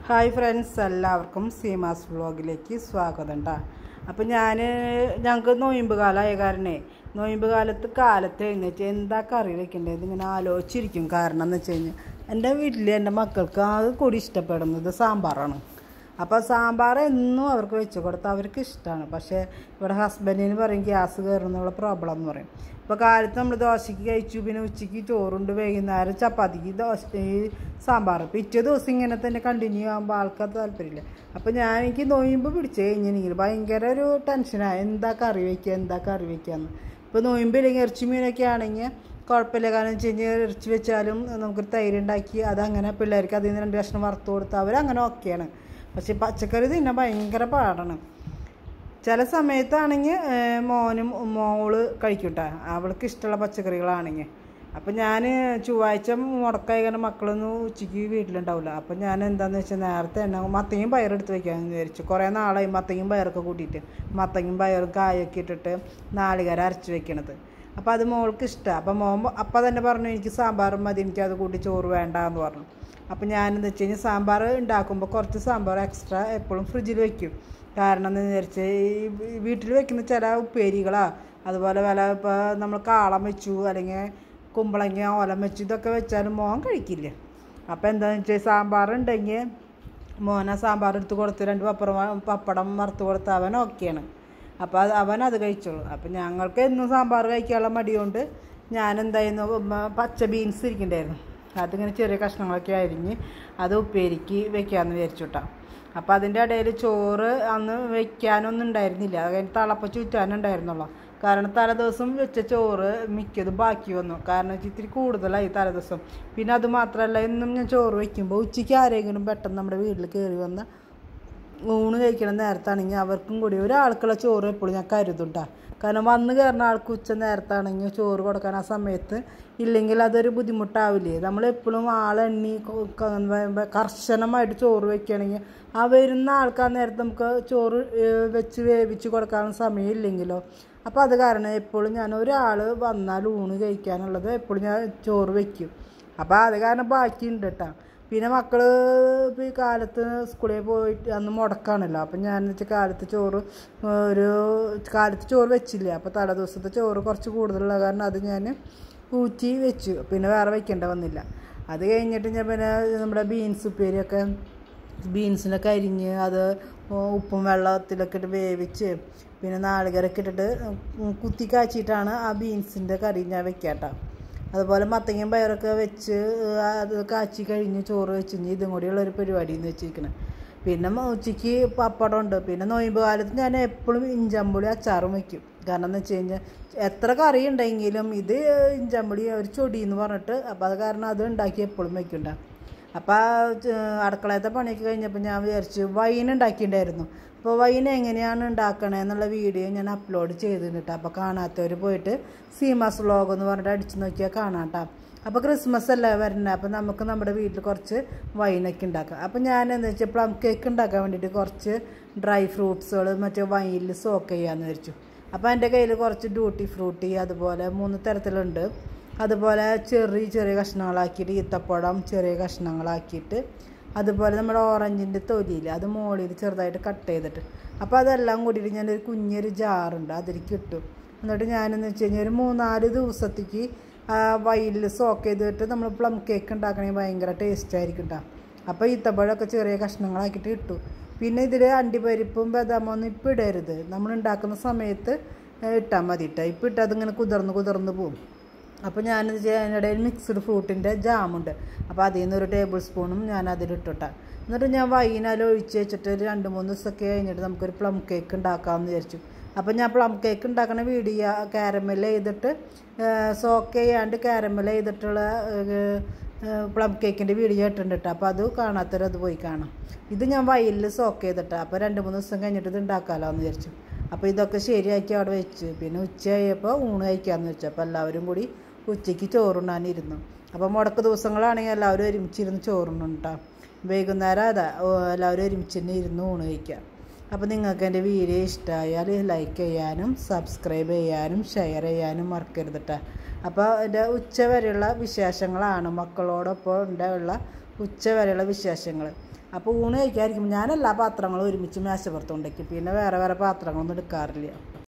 hi friends എല്ലാവർക്കും സീമാസ് വ്ളോഗിലേക്ക് സ്വാഗതം കേട്ടോ അപ്പം ഞാൻ ഞങ്ങൾക്ക് നോയമ്പ് കാലമായ കാരണേ നോയമ്പ് കാലത്ത് കാലത്ത് എഴുന്നേറ്റ് എന്താ കറി വെക്കേണ്ടത് ഇങ്ങനെ ആലോചിച്ചിരിക്കും കാരണം എന്ന് വെച്ച് കഴിഞ്ഞാൽ എൻ്റെ വീട്ടിൽ എൻ്റെ മക്കൾക്ക് അത് കൂടി ഇഷ്ടപ്പെടുന്നത് സാമ്പാറാണ് അപ്പോൾ സാമ്പാർ എന്നും അവർക്ക് വെച്ച് കൊടുത്താൽ അവർക്ക് ഇഷ്ടമാണ് പക്ഷേ ഇവിടെ ഹസ്ബൻഡിന് പറയും ഗ്യാസ് കയറുന്നുള്ള പ്രോബ്ലം എന്ന് പറയും ഇപ്പോൾ കാലത്ത് നമ്മൾ ദോശയ്ക്ക് കഴിച്ചു പിന്നെ ഉച്ചയ്ക്ക് ചോറുണ്ട് വൈകുന്നേരം ചപ്പാത്തിക്ക് ദോശ ഈ സാമ്പാർ പിറ്റേ ദിവസം ഇങ്ങനെ തന്നെ കണ്ടിന്യൂ ആകുമ്പോൾ ആൾക്കാർ താല്പര്യമില്ല അപ്പോൾ ഞാൻ എനിക്ക് നോയിമ്പ് പിടിച്ച് കഴിഞ്ഞിട്ടുണ്ടെങ്കിൽ ഭയങ്കര ഒരു ടെൻഷനാണ് എന്താ കറി വയ്ക്കുക എന്താ കറി വയ്ക്കുകയെന്ന് ഇപ്പോൾ നോയിമ്പില്ലെങ്കിൽ ഇറച്ചി മീനൊക്കെ ആണെങ്കിൽ കുഴപ്പമില്ല കാരണം വെച്ച് കഴിഞ്ഞാൽ ഇറച്ചി വെച്ചാലും നമുക്കൊരു തൈര് ഉണ്ടാക്കി അതങ്ങനെ പിള്ളേർക്ക് അതിൽ നിന്ന് രണ്ട് കഷ്ണം വറുത്ത് കൊടുത്ത് അവരങ്ങനെ ഓക്കെയാണ് പക്ഷെ പച്ചക്കറി തിന്നാൻ ഭയങ്കര പാടാണ് ചില സമയത്താണെങ്കിൽ മോനും മോള് കഴിക്കൂട്ടെ അവൾക്ക് ഇഷ്ടമുള്ള പച്ചക്കറികളാണെങ്കിൽ അപ്പം ഞാൻ ചൊവ്വാഴ്ച മുടക്കായി കാരണം മക്കളൊന്നും ഉച്ചയ്ക്ക് വീട്ടിലുണ്ടാവില്ല അപ്പം ഞാൻ എന്താണെന്ന് വെച്ചാൽ നേരത്തെ തന്നെ മത്തങ്ങയും പയറെടുത്ത് വെക്കാമെന്ന് വിചാരിച്ചു കുറേ നാളായി മത്തങ്ങയും പയറൊക്കെ കൂട്ടിയിട്ട് മത്തങ്ങയും പയറും കായൊക്കെ ഇട്ടിട്ട് നാളികര അരച്ച് വെക്കണത് അപ്പോൾ അത് മോൾക്ക് ഇഷ്ടമാണ് അപ്പം മോൻ അപ്പം തന്നെ പറഞ്ഞു എനിക്ക് സാമ്പാറും മതി എനിക്ക് അത് കൂട്ടി ചോറ് വേണ്ട എന്ന് പറഞ്ഞു അപ്പം ഞാനെന്ന് വെച്ച് കഴിഞ്ഞാൽ സാമ്പാർ ഉണ്ടാക്കുമ്പോൾ കുറച്ച് സാമ്പാർ എക്സ്ട്രാ എപ്പോഴും ഫ്രിഡ്ജിൽ വെക്കും കാരണം എന്ന് വിചാരിച്ച് ഈ വീട്ടിൽ വെക്കുന്ന ചില ഉപ്പേരികളാ അതുപോലെ വില ഇപ്പോൾ നമ്മൾ കാളം വെച്ചു അല്ലെങ്കിൽ കുമ്പളങ്ങ ഓലം വെച്ചു ഇതൊക്കെ വെച്ചാലും മോൻ കഴിക്കില്ല അപ്പോൾ എന്താണെന്ന് വെച്ചാൽ സാമ്പാർ ഉണ്ടെങ്കിൽ മോന സാമ്പാർ എടുത്ത് കൊടുത്ത് രണ്ട് പപ്പടം പപ്പടം വറുത്ത് കൊടുത്ത് അവൻ ഓക്കെയാണ് അപ്പോൾ അത് അവൻ അത് കഴിച്ചോളൂ അപ്പം ഞങ്ങൾക്ക് എന്നും സാമ്പാർ കഴിക്കാനുള്ള മടിയുണ്ട് ഞാൻ എന്തായിരുന്നു പച്ച ബീൻസ് ഇരിക്കണ്ടായിരുന്നു അതിങ്ങനെ ചെറിയ കഷ്ണങ്ങളൊക്കെ അരിഞ്ഞ് അത് ഉപ്പേരിക്ക് വെക്കാമെന്ന് വിചാരിച്ചുട്ടാ അപ്പോൾ അതിൻ്റെ ഇടയിൽ ചോറ് അന്ന് വെക്കാനൊന്നും ഉണ്ടായിരുന്നില്ല അത് കഴിഞ്ഞ് തിളപ്പ ചുറ്റാനുണ്ടായിരുന്നുള്ളൂ കാരണം തലേദിവസം വെച്ച ചോറ് മിക്കതും ബാക്കി വന്നു കാരണം വെച്ചാൽ ഇത്തിരി കൂടുതലായി തലേദിവസം പിന്നെ അത് മാത്രമല്ല എന്നും ഞാൻ ചോറ് വയ്ക്കുമ്പോൾ ഉച്ചയ്ക്ക് ആരെങ്കിലും പെട്ടെന്ന് നമ്മുടെ വീട്ടിൽ കയറി വന്ന് ഊണ് കഴിക്കണ നേരത്താണെങ്കിൽ അവർക്കും കൂടി ഒരാൾക്കുള്ള ചോറ് എപ്പോഴും ഞാൻ കരുതുണ്ടാ കാരണം വന്ന് കയറുന്ന ആൾക്ക് ഉച്ച നേരത്താണെങ്കിൽ ചോറ് കൊടുക്കാൻ ആ സമയത്ത് ഇല്ലെങ്കിൽ അതൊരു ബുദ്ധിമുട്ടാവില്ലേ നമ്മളെപ്പോഴും ആളെണ്ണി കർശനമായിട്ട് ചോറ് വെക്കുകയാണെങ്കിൽ ആ വരുന്ന ആൾക്ക് ആ നേരത്തെ നമുക്ക് ചോറ് വെച്ച് വേവിച്ച് കൊടുക്കാനുള്ള സമയമില്ലെങ്കിലോ അപ്പോൾ അത് കാരണം എപ്പോഴും ഞാൻ ഒരാൾ വന്നാൽ ഊണ് കഴിക്കാനുള്ളത് എപ്പോഴും ഞാൻ ചോറ് വെക്കും അപ്പോൾ അത് കാരണം ബാക്കിയുണ്ട് കേട്ടോ പിന്നെ മക്കൾ ഇപ്പോൾ ഈ കാലത്ത് സ്കൂളിൽ പോയിട്ട് അന്ന് മുടക്കാണല്ലോ അപ്പം ഞാൻ വെച്ചാൽ കാലത്ത് ചോറ് ഒരു കാലത്ത് ചോറ് വെച്ചില്ല അപ്പോൾ തലേ ദിവസത്തെ ചോറ് കുറച്ച് കൂടുതലുള്ള കാരണം അത് ഞാൻ ഊറ്റി വെച്ചു പിന്നെ വേറെ വെക്കേണ്ട വന്നില്ല അത് കഴിഞ്ഞിട്ട് ഞാൻ പിന്നെ നമ്മുടെ ബീൻസ് ഉപ്പേരിയൊക്കെ ബീൻസിനൊക്കെ അരിഞ്ഞ് അത് ഉപ്പും വെള്ളത്തിലൊക്കെ ഇട്ട് വേവിച്ച് പിന്നെ നാളികരൊക്കെ ഇട്ടിട്ട് കുത്തി കാച്ചിട്ടാണ് ആ ബീൻസിൻ്റെ കറി ഞാൻ വെക്കാട്ടോ അതുപോലെ മത്തങ്ങയും പയറൊക്കെ വെച്ച് അത് കാച്ചി കഴിഞ്ഞ് ചോറ് വെച്ച് കഴിഞ്ഞ് ഇതും കൂടിയുള്ള ഒരു പരിപാടി എന്ന് വെച്ചിരിക്കണം പിന്നെ ഉച്ചയ്ക്ക് പപ്പടം ഉണ്ട് പിന്നെ നോയമ്പ് കാലത്ത് ഞാൻ എപ്പോഴും ഇഞ്ചമ്പുളി അച്ചാറും വയ്ക്കും കാരണം എന്ന് വെച്ച് കഴിഞ്ഞാൽ എത്ര കറി ഉണ്ടെങ്കിലും ഇത് ഇഞ്ചമ്പുളി ഒരു ചൊടി എന്ന് പറഞ്ഞിട്ട് അപ്പോൾ അത് കാരണം അത് ഉണ്ടാക്കി എപ്പോഴും വയ്ക്കണ്ട അപ്പോൾ അടുക്കളയത്തെ പണിയൊക്കെ കഴിഞ്ഞപ്പോൾ ഞാൻ വിചാരിച്ചു വൈൻ ഉണ്ടാക്കിയിട്ടുണ്ടായിരുന്നു അപ്പോൾ വൈൻ എങ്ങനെയാണ് ഉണ്ടാക്കണേ എന്നുള്ള വീഡിയോ ഞാൻ അപ്ലോഡ് ചെയ്തിട്ടുണ്ട് അപ്പോൾ കാണാത്തവർ പോയിട്ട് സീമാസ് വ്ളോഗ് എന്ന് പറഞ്ഞിട്ട് അടിച്ചു നോക്കിയാൽ കാണാം കേട്ടോ അപ്പോൾ ക്രിസ്മസ് അല്ലേ വരുന്നത് അപ്പോൾ നമുക്ക് നമ്മുടെ വീട്ടിൽ കുറച്ച് വൈനൊക്കെ ഉണ്ടാക്കാം അപ്പോൾ ഞാൻ എന്താ വെച്ചാൽ പ്ലം കേക്ക് ഉണ്ടാക്കാൻ വേണ്ടിയിട്ട് കുറച്ച് ഡ്രൈ ഫ്രൂട്ട്സുകൾ മറ്റേ വൈനിൽ സോക്ക് ചെയ്യാമെന്ന് വിചാരിച്ചു അപ്പോൾ എൻ്റെ കയ്യിൽ കുറച്ച് ഡ്യൂട്ടി ഫ്രൂട്ടി അതുപോലെ മൂന്ന് തരത്തിലുണ്ട് അതുപോലെ ചെറിയ ചെറിയ കഷ്ണങ്ങളാക്കിയിട്ട് ഈത്തപ്പഴം ചെറിയ കഷ്ണങ്ങളാക്കിയിട്ട് അതുപോലെ നമ്മുടെ ഓറഞ്ചിൻ്റെ തൊലിയിൽ അത് മുകളിൽ ചെറുതായിട്ട് കട്ട് ചെയ്തിട്ട് അപ്പോൾ അതെല്ലാം കൂടിയിട്ട് ഞാനൊരു കുഞ്ഞൊരു ജാറുണ്ട് അതിലേക്ക് ഇട്ടു എന്നിട്ട് ഞാനെന്ന് വെച്ച് കഴിഞ്ഞാൽ ഒരു മൂന്നാല് ദിവസത്തേക്ക് വയലിൽ സോക്ക് ചെയ്തിട്ട് നമ്മൾ പ്ലം കേക്ക് ഉണ്ടാക്കണമെങ്കിൽ ഭയങ്കര ടേസ്റ്റ് ആയിരിക്കും കേട്ടോ അപ്പോൾ ഈത്തപ്പഴമൊക്കെ ചെറിയ കഷ്ണങ്ങളാക്കിയിട്ട് ഇട്ടു പിന്നെ ഇതിൽ അണ്ടിപ്പരിപ്പും ബദാമൊന്നും ഇപ്പം ഇടരുത് നമ്മൾ ഉണ്ടാക്കുന്ന സമയത്ത് ഇട്ടാൽ മതി കേട്ടോ ഇപ്പം ഇട്ടാൽ അതിങ്ങനെ കുതിർന്ന് കുതിർന്ന് പോകും അപ്പോൾ ഞാനിത് അതിനിടയിൽ മിക്സ്ഡ് ഫ്രൂട്ടിൻ്റെ ജാമുണ്ട് അപ്പോൾ അതിൽ നിന്ന് ഒരു ടേബിൾ സ്പൂണും ഞാൻ അതിലിട്ടിട്ട എന്നിട്ട് ഞാൻ വൈകുന്നേരം ഒഴിച്ച് വെച്ചിട്ട് ഒരു രണ്ട് മൂന്ന് ദിവസമൊക്കെ കഴിഞ്ഞിട്ട് നമുക്കൊരു പ്ലം കേക്ക് ഉണ്ടാക്കാമെന്ന് വിചാരിച്ചു അപ്പോൾ ഞാൻ പ്ലം കേക്ക് ഉണ്ടാക്കണ വീഡിയോ കാരമൽ ചെയ്തിട്ട് സോക്ക് ചെയ്യാണ്ട് കാരമൽ ചെയ്തിട്ടുള്ള പ്ലം കേക്കിൻ്റെ വീഡിയോ ഇട്ടിട്ടുണ്ട് കേട്ടോ അപ്പോൾ അത് കാണാത്തവർ അത് പോയി കാണാം ഇത് ഞാൻ വയലിൽ സോക്ക് ചെയ്തിട്ട് അപ്പോൾ രണ്ട് മൂന്ന് ദിവസം കഴിഞ്ഞിട്ട് ഇത് ഉണ്ടാക്കാമല്ലോ എന്ന് വിചാരിച്ചു അപ്പോൾ ഇതൊക്കെ ശരിയാക്കി അവിടെ വെച്ചു പിന്നെ ഉച്ച കഴിഞ്ഞപ്പോൾ ഊണ് കഴിക്കാമെന്ന് വെച്ചു അപ്പോൾ എല്ലാവരും കൂടി ഉച്ചയ്ക്ക് ചോറുണ്ണാനിരുന്നു അപ്പോൾ മുടക്ക് ദിവസങ്ങളാണെങ്കിൽ എല്ലാവരും ഒരുമിച്ചിരുന്ന് ചോറുണ്ണുണ്ടാ വൈകുന്നേരം അതാ എല്ലാവരും ഒരുമിച്ച് തന്നെ ഇരുന്ന് ഊണ് കഴിക്കാം അപ്പോൾ നിങ്ങൾക്ക് എൻ്റെ വീഡിയോ ഇഷ്ടമായാൽ ലൈക്ക് ചെയ്യാനും സബ്സ്ക്രൈബ് ചെയ്യാനും ഷെയർ ചെയ്യാനും മറക്കരുത് കേട്ടോ അപ്പോൾ എൻ്റെ ഉച്ച വരെയുള്ള വിശേഷങ്ങളാണ് മക്കളോടൊപ്പം ഉണ്ടായുള്ള ഉച്ച വരെയുള്ള വിശേഷങ്ങൾ അപ്പോൾ ഊണ് കഴിക്കാതിരിക്കുമ്പോൾ ഞാൻ എല്ലാ പാത്രങ്ങളും ഒരുമിച്ച് മേശപ്പുറത്ത് കൊണ്ടുവയ്ക്കും പിന്നെ വേറെ വേറെ പാത്രങ്ങളൊന്നും എടുക്കാറില്ല